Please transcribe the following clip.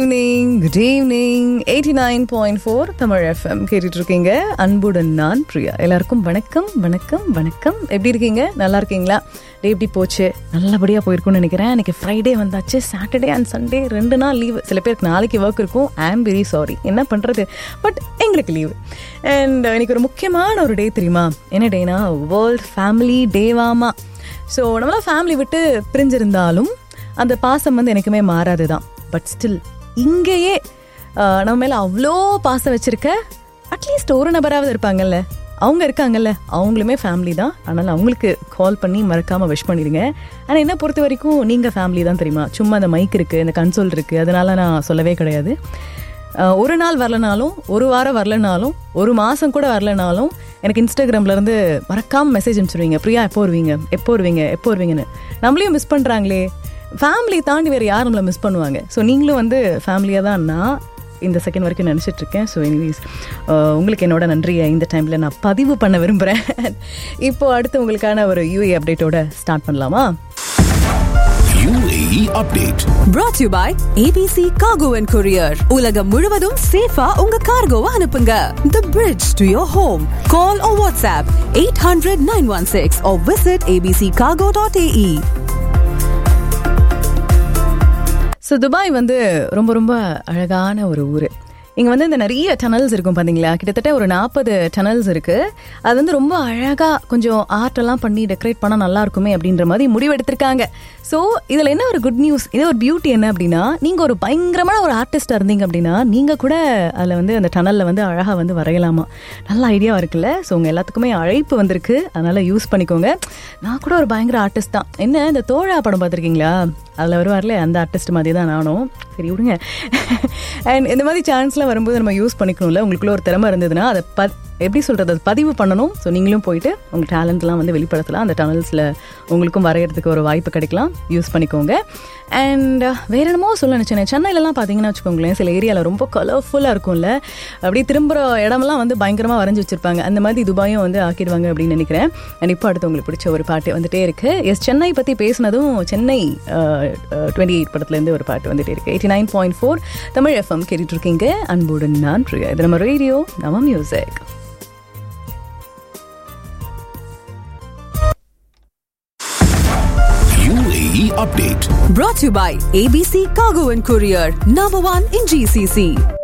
Evening good evening eighty nine point four Tamil F M கேட்டுட்டு இருக்கீங்க அன்புடன் நான் பிரியா எல்லாருக்கும் வணக்கம் வணக்கம் வணக்கம் எப்படி இருக்கீங்க நல்லா இருக்கீங்களா டே எப்படி போச்சு நல்லபடியாக போயிருக்கும்னு நினைக்கிறேன் இன்னைக்கு ஃப்ரைடே வந்தாச்சு சாட்டர்டே அண்ட் சண்டே ரெண்டு நாள் லீவு சில பேருக்கு நாளைக்கு ஒர்க் இருக்கும் ஐ ஆம் வெரி சாரி என்ன பண்ணுறது பட் எங்களுக்கு லீவு அண்ட் இன்னைக்கு ஒரு முக்கியமான ஒரு டே தெரியுமா என்ன டேனா வேர்ல்ட் ஃபேமிலி டேவாமா ஸோ நம்மளாம் ஃபேமிலி விட்டு பிரிஞ்சிருந்தாலும் அந்த பாசம் வந்து எனக்குமே மாறாது தான் பட் ஸ்டில் இங்கேயே ஆஹ், நம்ம மேலே அவ்வளோ பாசம் வச்சிருக்க அட்லீஸ்ட் ஒரு நபராவது இருப்பாங்கல்ல அவங்க இருக்காங்கல்ல அவங்களுமே ஃபேமிலி தான் அதனால் அவங்களுக்கு கால் பண்ணி மறக்காமல் விஷ் பண்ணிடுங்க ஆனால் என்ன பொறுத்த வரைக்கும் நீங்கள் ஃபேமிலி தான் தெரியுமா சும்மா அந்த மைக் இருக்குது இந்த கன்சோல் இருக்குது அதனால நான் சொல்லவே கிடையாது ஆஹ், ஒரு நாள் வரலனாலும் ஒரு வாரம் வரலனாலும் ஒரு மாதம் கூட வரலனாலும் எனக்கு இன்ஸ்டாகிராம்ல இருந்து மறக்காம மெசேஜ் அனுப்பிச்சிடுவீங்க பிரியா எப்போ வருவீங்க எப்போ வருவீங்க எப்போ வருவீங்கன்னு நம்மளையும் மிஸ் பண்ணுறாங்களே ஃபேமிலி தாண்டி வேறு யார் நம்மளை மிஸ் பண்ணுவாங்க ஸோ நீங்களும் வந்து ஃபேமிலியாக தான் நான் இந்த செகண்ட் வரைக்கும் நினச்சிட்டு இருக்கேன் ஸோ எனிவேஸ் உங்களுக்கு என்னோட நன்றியை இந்த டைமில் நான் பதிவு பண்ண விரும்புகிறேன் இப்போ அடுத்து உங்களுக்கான ஒரு யூஏ அப்டேட்டோட ஸ்டார்ட் பண்ணலாமா UAE update. brought to you by ABC Cargo and Courier. உலகம் முழுவதும் சேஃபா உங்க கார்கோவை அனுப்புங்க. The bridge to your home. Call or WhatsApp 800-916 or visit abccargo.ae. So Dubai வந்து ரொம்ப ரொம்ப அழகான ஒரு ஊர் இங்கே வந்து இந்த நிறைய டனல்ஸ் இருக்கும் பார்த்தீங்களா கிட்டத்தட்ட ஒரு நாற்பது டனல்ஸ் இருக்குது அது வந்து ரொம்ப அழகாக கொஞ்சம் ஆர்ட்டெல்லாம் பண்ணி டெக்கரேட் பண்ணால் நல்லா இருக்குமே அப்படின்ற மாதிரி முடிவெடுத்திருக்காங்க ஸோ இதில் என்ன ஒரு குட் நியூஸ் இது ஒரு பியூட்டி என்ன அப்படின்னா நீங்கள் ஒரு பயங்கரமான ஒரு ஆர்டிஸ்டாக இருந்தீங்க அப்படின்னா நீங்கள் கூட அதில் வந்து அந்த டனலில் வந்து அழகாக வந்து வரையலாமா நல்ல ஐடியாவாக இருக்குல்ல ஸோ உங்கள் எல்லாத்துக்குமே அழைப்பு வந்திருக்கு அதனால் யூஸ் பண்ணிக்கோங்க நான் கூட ஒரு பயங்கர ஆர்டிஸ்ட் தான் என்ன இந்த தோழா படம் பார்த்துருக்கீங்களா அதில் வருவார்ல அந்த ஆர்டிஸ்ட் மாதிரி தான் நானும் சரி விடுங்க அண்ட் இந்த மாதிரி சான்ஸ்லாம் வரும்போது நம்ம யூஸ் பண்ணிக்கணும்ல உங்களுக்குள்ள ஒரு திறமை இருந்ததுன்னா அதை ப எப்படி சொல்கிறது அது பதிவு பண்ணணும் ஸோ நீங்களும் போயிட்டு உங்கள் டேலண்ட்லாம் வந்து வெளிப்படுத்தலாம் அந்த டனல்ஸில் உங்களுக்கும் வரைகிறதுக்கு ஒரு வாய்ப்பு கிடைக்கலாம் யூஸ் பண்ணிக்கோங்க அண்ட் வேற என்னமோ சொல்ல நினச்சேன் சென்னையிலலாம் பார்த்தீங்கன்னா வச்சுக்கோங்களேன் சில ஏரியாவில் ரொம்ப கலர்ஃபுல்லாக இருக்கும்ல அப்படியே திரும்புகிற இடமெல்லாம் வந்து பயங்கரமாக வரைஞ்சி வச்சிருப்பாங்க அந்த மாதிரி துபாயும் வந்து ஆக்கிடுவாங்க அப்படின்னு நினைக்கிறேன் அண்ட் இப்போ அடுத்து உங்களுக்கு பிடிச்ச ஒரு பாட்டு வந்துட்டே இருக்கு எஸ் சென்னை பற்றி பேசினதும் சென்னை டுவெண்ட்டி எயிட் படத்துலேருந்து ஒரு பாட்டு வந்துட்டே இருக்கு eighty nine point four Tamil F M கேட்டுட்டு இருக்கீங்க அன்புடன் நான் பிரியா இது நம்ம ரேடியோ நம்ம music UAE update. Brought to you by ABC Cargo and Courier. Number one in GCC.